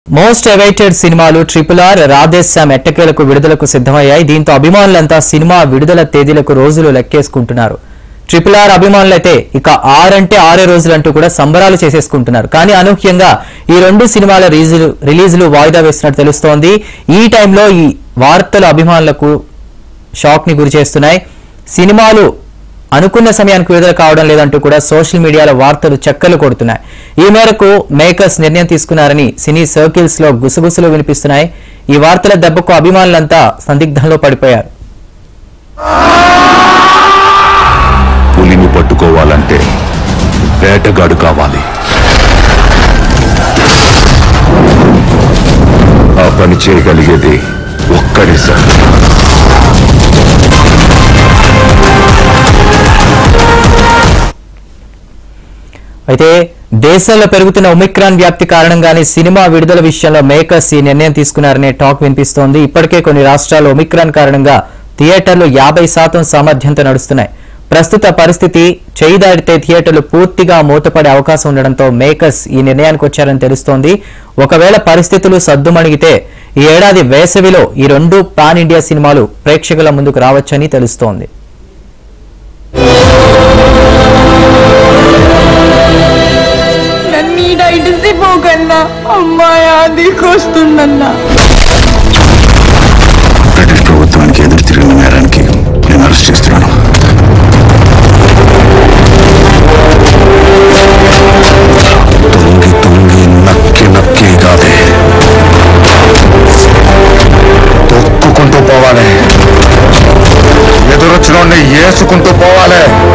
most awaited సినిమాలు triple R Radhe Shyam ఎట్టకేలకు విడుదలకు సిద్ధమయ్యాయి దీంతో అభిమానులంతా సినిమా విడుదల తేదీలకు రోజులు లెక్కేసుకుంటున్నారు ట్రిపుల్ ఆర్ అభిమానులైతే ఇక ఆర్ అంటే ఆరే రోజులంటూ కూడా సంబరాలు చేసేసుకుంటున్నారు కానీ అనూహ్యంగా ఈ రెండు సినిమాల రిలీజులు రిలీజులు వాయిదా వేసినట్టు తెలుస్తోంది ఈ టైంలో ఈ వార్తలు అభిమానులకు షాక్ ని గురి చేస్తున్నాయి సినిమాలు అనుకున్న సమయానికి విడుదల కావడం లేదంటూ కూడా సోషల్ మీడియాలో వార్తలు చక్కర్లు కొడుతున్నాయి ఈ మేరకు మేకర్స్ నిర్ణయం తీసుకున్నారని సినీ సర్కిల్స్ లో గుసగుసలు వినిపిస్తున్నాయి ఈ వార్తల దెబ్బకు అభిమానులంతా సందిగ్ధంలో పడిపోయారు పులిని పట్టుకోవాలంటే వేటగాడు కావాలి ఆ పని చేయగలిగేది ఒక్కడే సార్ అయితే దేశంలో పెరుగుతున్న ఒమిక్రాన్ వ్యాప్తి కారణంగానే సినిమా విడుదల విషయంలో మేకర్స్ ఈ నిర్ణయం తీసుకున్నారనే టాక్ వినిపిస్తోంది ఇప్పటికే కొన్ని రాష్ట్రాల్లో ఒమిక్రాన్ కారణంగా థియేటర్లు యాభై శాతం సామర్థ్యంతో నడుస్తున్నాయి ప్రస్తుత పరిస్థితి చేయి దాటితే థియేటర్లు పూర్తిగా మూతపడే అవకాశం ఉండడంతో మేకర్స్ ఈ నిర్ణయానికి వచ్చారని తెలుస్తోంది ఒకవేళ పరిస్థితులు సద్దుమణిగితే ఈ ఏడాది వేసవిలో ఈ రెండు పాన్ ఇండియా సినిమాలు ప్రేక్షకుల ముందుకు రావచ్చని తెలుస్తోంది నన్ను ఈడ ఇడిసిపోకన్నా అమ్మాయి ఆదికొస్తుందన్నా బ్రిటిష్ ప్రభుత్వానికి ఎదురు తిరిగిన నేరానికి నేను అరెస్ట్ చేస్తున్నాను తొంగి తొంగి నక్కి నక్కి కాదే తొక్కుకుంటూ పోవాలి ఎదురొచ్చిన ఏసుకుంటూ పోవాలి